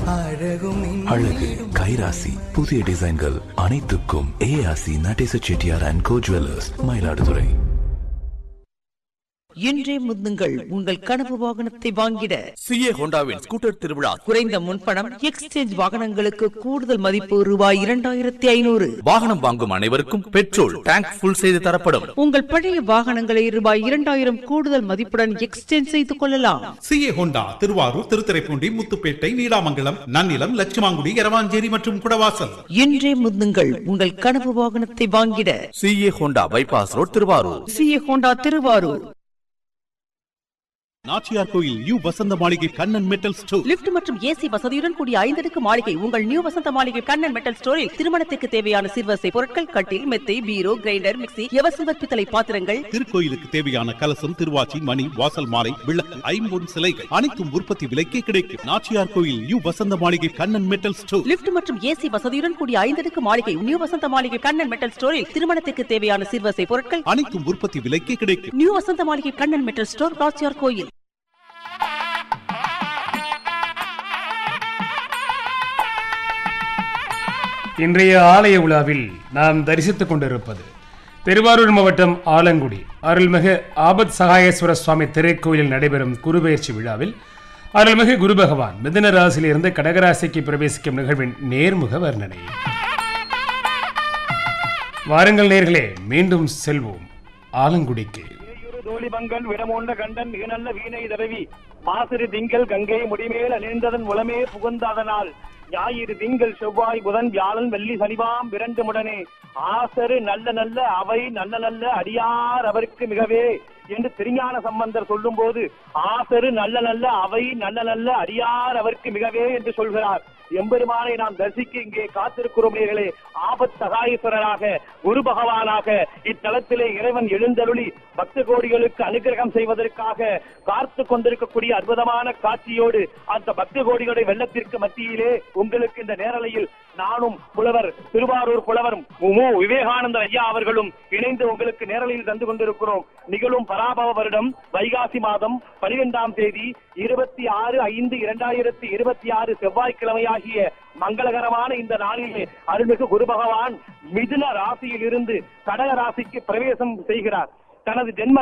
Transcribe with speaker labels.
Speaker 1: அழகு கைராசி புதிய டிசைன்கள் அனைத்துக்கும் ஏஆசி Natesa Chettiar and co jewellers Mayiladuthurai
Speaker 2: இன்றே முந்துங்கள் உங்கள் கனவு வாகனத்தை வாங்கிட
Speaker 3: சிஏ ஹோண்டாவின் ஸ்கூட்டர் திருவிழா
Speaker 2: குறைந்த முன்பணம் எக்ஸ்சேஞ்ச் வாகனங்களுக்கு கூடுதல் மதிப்பு ரூபாய் இரண்டாயிரத்தி ஐநூறு
Speaker 3: வாகனம் வாங்கும் அனைவருக்கும் பெட்ரோல் டேங்க் ஃபுல் செய்து தரப்படும்
Speaker 2: உங்கள் பழைய வாகனங்களை ரூபாய் இரண்டாயிரம் கூடுதல் மதிப்புடன் எக்ஸ்சேஞ்ச் செய்து கொள்ளலாம்
Speaker 4: சிஏ ஹோண்டா திருவாரூர் திருத்துறைப்பூண்டி முத்துப்பேட்டை நீடாமங்கலம் நன்னிலம் லட்சுமாங்குடி எரவாஞ்சேரி மற்றும் குடவாசல்
Speaker 2: இன்றே முந்துங்கள் உங்கள் கனவு வாகனத்தை வாங்கிட
Speaker 3: CA Honda bypass road Thiruvarur
Speaker 2: CA Honda Thiruvarur
Speaker 4: Nachiyar Koil U Vasantha Maligai Kannan metal store
Speaker 2: lift மற்றும் ஏசி வசதியுடன் கூடிய ஐந்தடுக்கு மாளிகை உங்கள் நியூ வசந்த மாளிகை கண்ணன் மெட்டல் ஸ்டோரில் திருமணத்துக்கு தேவையான சிறுவசை பொருட்கள் கட்டில் மெத்தை பீரோ கிரைண்டர் மிக்ஸி எவசில்வர் பித்தளை பாத்திரங்கள்
Speaker 4: திருக்கோயிலுக்கு தேவையான கலசம் திருவாச்சி மணி வாசல் மாலை விளக்கு ஐம்பொன் சிலைகள் அனைத்தும் உற்பத்தி விலைக்கே கிடைக்கும் Nachiyar Koil U Vasantha Maligai Kannan metal store
Speaker 2: lift மற்றும் ஏசி வசதியுடன் கூடிய ஐந்தடுக்கு மாளிகை நியூ வசந்த மாளிகை கண்ணன் மெட்டல் ஸ்டோரில் திருமணத்துக்கு தேவையான சிறுவசை பொருட்கள்
Speaker 4: அனைத்தும் உற்பத்தி விலைக்கே கிடைக்கும்
Speaker 2: நியூ வசந்த மாளிகை கண்ணன் மெட்டல் ஸ்டோர் ராச்சியார் கோயில்
Speaker 5: இன்றைய ஆலய உலாவில் நாம் தரிசித்துக் கொண்டிருப்பது திருவாரூர் மாவட்டம் ஆலங்குடி அருள்மிகு ஆபத் சகாயேஸ்வர சுவாமி திருக்கோயிலில் நடைபெறும் குருபெயர்ச்சி விழாவில் அருள்மிகு குரு பகவான் மிதன ராசியிலிருந்து கடகராசிக்கு பிரவேசிக்கும் நிகழ்வின் நேர்முக வர்ணனை வாருங்கள் நேர்களே மீண்டும் செல்வோம் ஆலங்குடிக்கு
Speaker 6: இரு தோழிபங்கன் விடமோண்ட கண்டன் மிக நல்ல வீணை தடவி மாசிறு திங்கள் கங்கை முடிமேல் அணிந்ததன் உளமே புகுந்தாதனால் ஞாயிறு திங்கள் செவ்வாய் புதன் வியாழன் வெள்ளி சனிவாம் விரண்டு முடனே ஆசரு நல்ல நல்ல அவை நல்ல நல்ல அடியார் அவருக்கு மிகவே என்று திருஞான சம்பந்தர் சொல்லும் போது ஆசரு நல்ல நல்ல அவை நல்ல நல்ல அடியார் அவருக்கு மிகவே என்று சொல்கிறார் எம்பெருமானை நாம் தரிசிக்க இங்கே காத்திருக்கிறோம் நேர்களே ஆபத் சகாயேஸ்வரராக குரு பகவானாக இத்தலத்திலே இறைவன் எழுந்தருளி பக்த கோடிகளுக்கு அனுகிரகம் செய்வதற்காக காத்து கொண்டிருக்கக்கூடிய அற்புதமான காட்சியோடு அந்த பக்த கோடிகளுடைய வெள்ளத்திற்கு மத்தியிலே உங்களுக்கு இந்த நேரலையில் நானும் புலவர் திருவாரூர் புலவர் மு விவேகானந்தர் ஐயா அவர்களும் இணைந்து உங்களுக்கு நேரலையில் தந்து கொண்டிருக்கிறோம் நிகழும் பராபவ வருடம் வைகாசி மாதம் பனிரெண்டாம் தேதி இருபத்தி ஆறு ஐந்து இரண்டாயிரத்தி இருபத்தி ஆறு செவ்வாய்க்கிழமையாகிய மங்களகரமான இந்த நாளிலே அருள்மிகு குரு பகவான் மிதுன ராசியில் இருந்து கடக ராசிக்கு பிரவேசம் செய்கிறார் தனது ஜென்ம